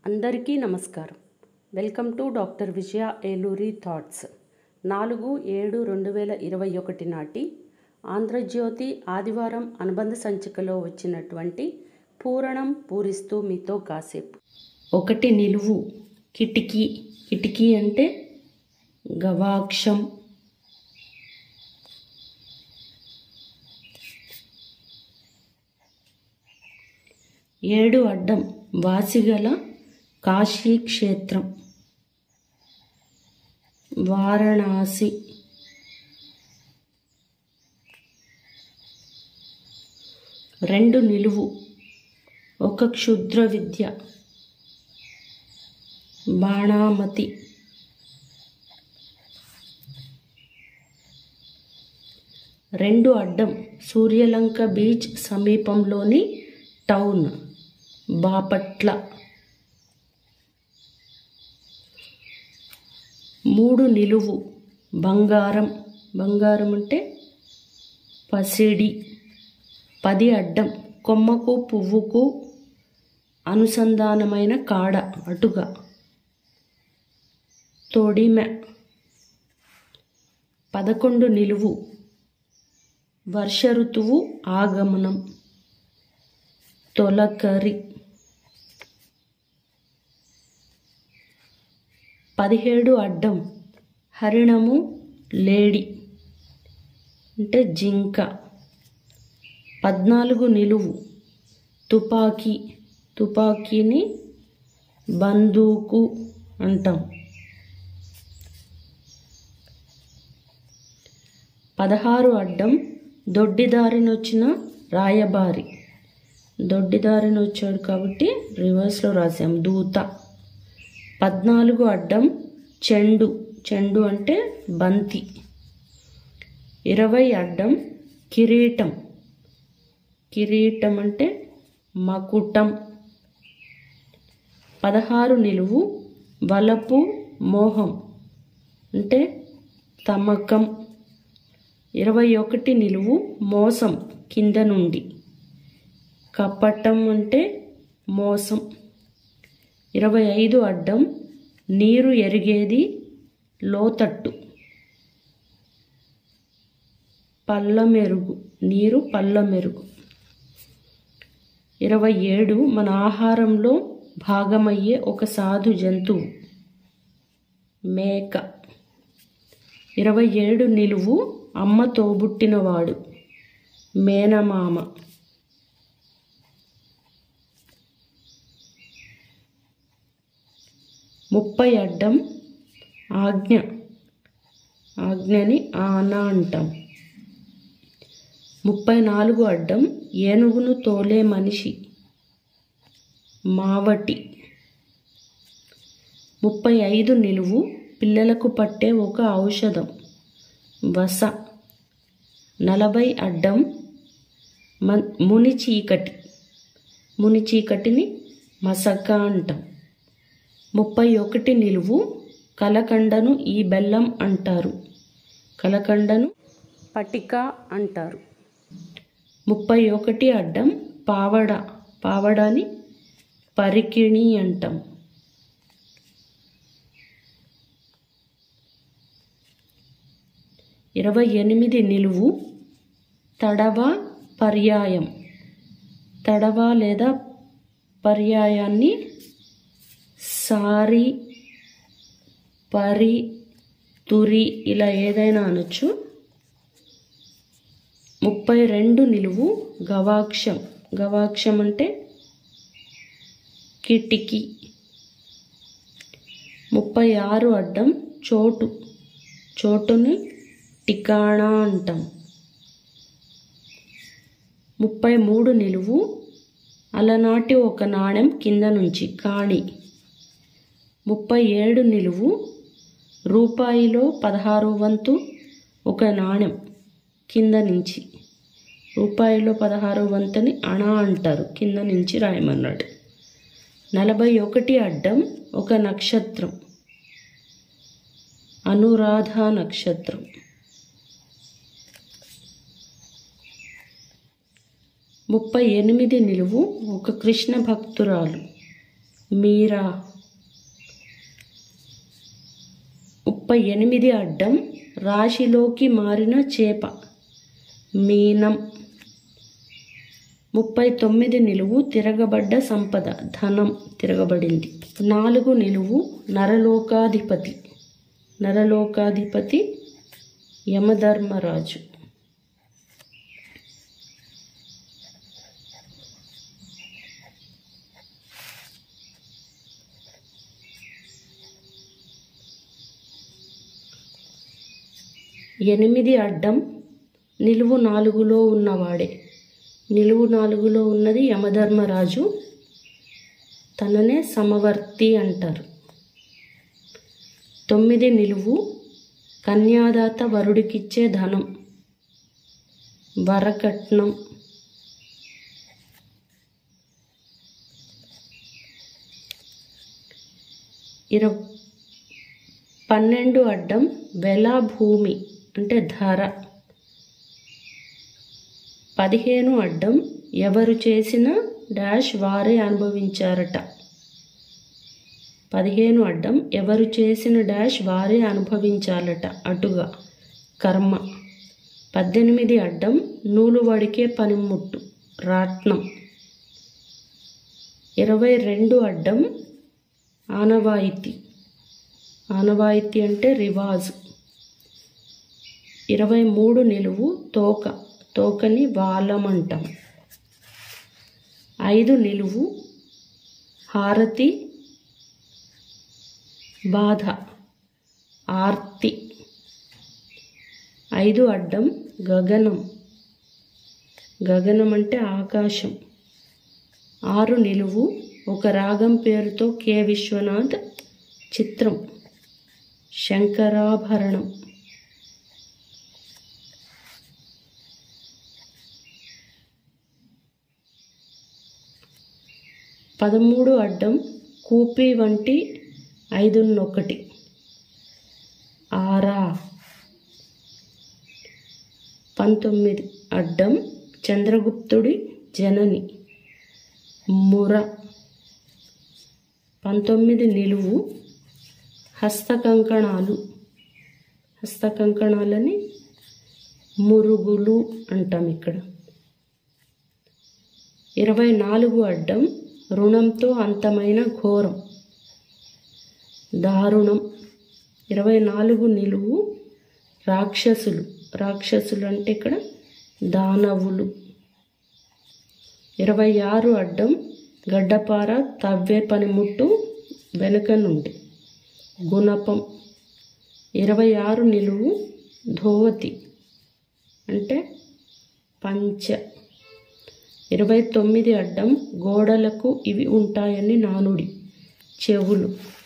అందరికీ నమస్కారం welcome to doctor Vijaya Eluri thoughts నాలుగు ఏడు రెండు వేల ఇరవై ఒకటి నాటి ఆంధ్రజ్యోతి ఆదివారం అనుబంధ సంచికలో వచ్చినటువంటి పూరణం పూరిస్తూ మీతో కాసేపు ఒకటి నిలువు కిటికీ కిటికీ అంటే గవాక్షం ఏడు అడ్డం వాసిగల కాశీ క్షేత్రం వారణాసి రెండు నిలువు ఒక క్షుద్ర విద్య బాణామతి రెండు అడ్డం సూర్యలంక బీచ్ సమీపంలోని టౌన్ బాపట్ల మూడు నిలువు బంగారం బంగారం అంటే పసిడి పది అడ్డం కొమ్మకు పువ్వుకు అనుసంధానమైన కాడ అటుగా తొడిమె పదకొండు నిలువు వర్ష ఋతువు ఆగమనం తొలకరి పదిహేడు అడ్డం హరిణము లేడి అంటే జింక పద్నాలుగు నిలువు తుపాకీ తుపాకీని బందూకు అంటాం పదహారు అడ్డం దొడ్డిదారినొచ్చిన రాయబారి దొడ్డిదారిని వచ్చాడు కాబట్టి రివర్స్లో రాసాం దూత పద్నాలుగు అడ్డం చెండు చెండు అంటే బంతి ఇరవై అడ్డం కిరీటం కిరీటం అంటే మకుటం పదహారు నిలువు వలపు మోహం అంటే తమకం ఇరవై ఒకటి నిలువు మోసం కింద నుండి కపటం అంటే మోసం ఇరవై ఐదు అడ్డం నీరు ఎరిగేది లోతట్టు పల్ల మెరుగు నీరు పల్ల మెరుగు ఇరవై ఏడు మన ఆహారంలో భాగమయ్యే ఒక సాధు జంతువు మేక ఇరవై ఏడు నిలువు అమ్మ తోబుట్టినవాడు మేనమామ ముప్పై అడ్డం ఆజ్ఞ ఆజ్ఞని ఆన అంటాం ముప్పై నాలుగు అడ్డం ఏనుగును తోలే మనిషి మావటి ముప్పై ఐదు నిలువు పిల్లలకు పట్టే ఒక ఔషధం వస నలభై అడ్డం మన్ ముని చీకటి ముని చీకటిని మసక అంటాం ముప్పై ఒకటి నిలువు కలకండను ఈ బెల్లం అంటారు కలకండను పటిక అంటారు ముప్పై ఒకటి అడ్డం పావడ పావడాని పరికిణి అంటాం ఇరవై ఎనిమిది నిలువు తడవ పర్యాయం తడవ లేదా పర్యాయాన్ని సారి పరి తురి ఇలా ఏదైనా అనొచ్చు ముప్పై రెండు నిలువు గవాక్షం గవాక్షం అంటే కిటికీ ముప్పై ఆరు అడ్డం చోటు చోటుని టికాణా అంటాం ముప్పై మూడు నిలువు అలనాటి ఒక నాణెం కింద నుంచి కాణి ముప్పై ఏడు నిలువు రూపాయిలో పదహారు వంతు ఒక నాణెం కింద నుంచి రూపాయిలో పదహారు వంతుని అణ అంటారు కింద నుంచి రాయమన్నాడు నలభై ఒకటి అడ్డం ఒక నక్షత్రం అనురాధ నక్షత్రం ముప్పై ఎనిమిది నిలువు ఒక కృష్ణ భక్తురాలు మీరా ముప్పై ఎనిమిది అడ్డం రాశిలోకి మారిన చేప మీనం ముప్పై తొమ్మిది నిలువు తిరగబడ్డ సంపద ధనం తిరగబడింది నాలుగు నిలువు నరలోకాధిపతి నరలోకాధిపతి యమధర్మరాజు ఎనిమిది అడ్డం నిలువు నాలుగులో ఉన్నవాడే నిలువు నాలుగులో ఉన్నది యమధర్మరాజు తననే సమవర్తి అంటారు తొమ్మిది నిలువు కన్యాదాత వరుడికిచ్చే ధనం వరకట్నం ఇర పన్నెండు అడ్డం వెల భూమి అంటే ధర పదిహేను అడ్డం ఎవరు చేసిన డాష్ వారే అనుభవించారట పదిహేను అడ్డం ఎవరు చేసిన డాష్ వారే అనుభవించాలట అటుగా కర్మ పద్దెనిమిది అడ్డం నూలు వడికే పనిముట్టు రాట్నం ఇరవై రెండు అడ్డం ఆనవాయితీ ఆనవాయితీ అంటే రివాజు ఇరవై మూడు నిలువు తోక తోకని వాలం అంటాం ఐదు నిలువు హారతి బాధ ఆర్తి ఐదు అడ్డం గగనం గగనం అంటే ఆకాశం ఆరు నిలువు ఒక రాగం పేరుతో కె విశ్వనాథ్ చిత్రం శంకరాభరణం పదమూడు అడ్డం కూపి వంటి ఐదున్నొకటి ఆరా పంతొమ్మిది అడ్డం చంద్రగుప్తుడి జనని ముర పంతొమ్మిది నిలువు హస్తకంకణాలు హస్తకంకణాలని మురుగులు అంటాం ఇక్కడ ఇరవై నాలుగు అడ్డం రుణంతో అంతమైన ఘోరం దారుణం ఇరవై నాలుగు నిలువు రాక్షసులు రాక్షసులు అంటే ఇక్కడ దానవులు ఇరవై ఆరు అడ్డం గడ్డపార తవ్వే పనిముట్టు వెనుక నుండి గుణపం ఇరవై ఆరు నిలువు ధోవతి అంటే పంచ ఇరవై తొమ్మిది అడ్డం గోడలకు ఇవి ఉంటాయని నానుడి చెవులు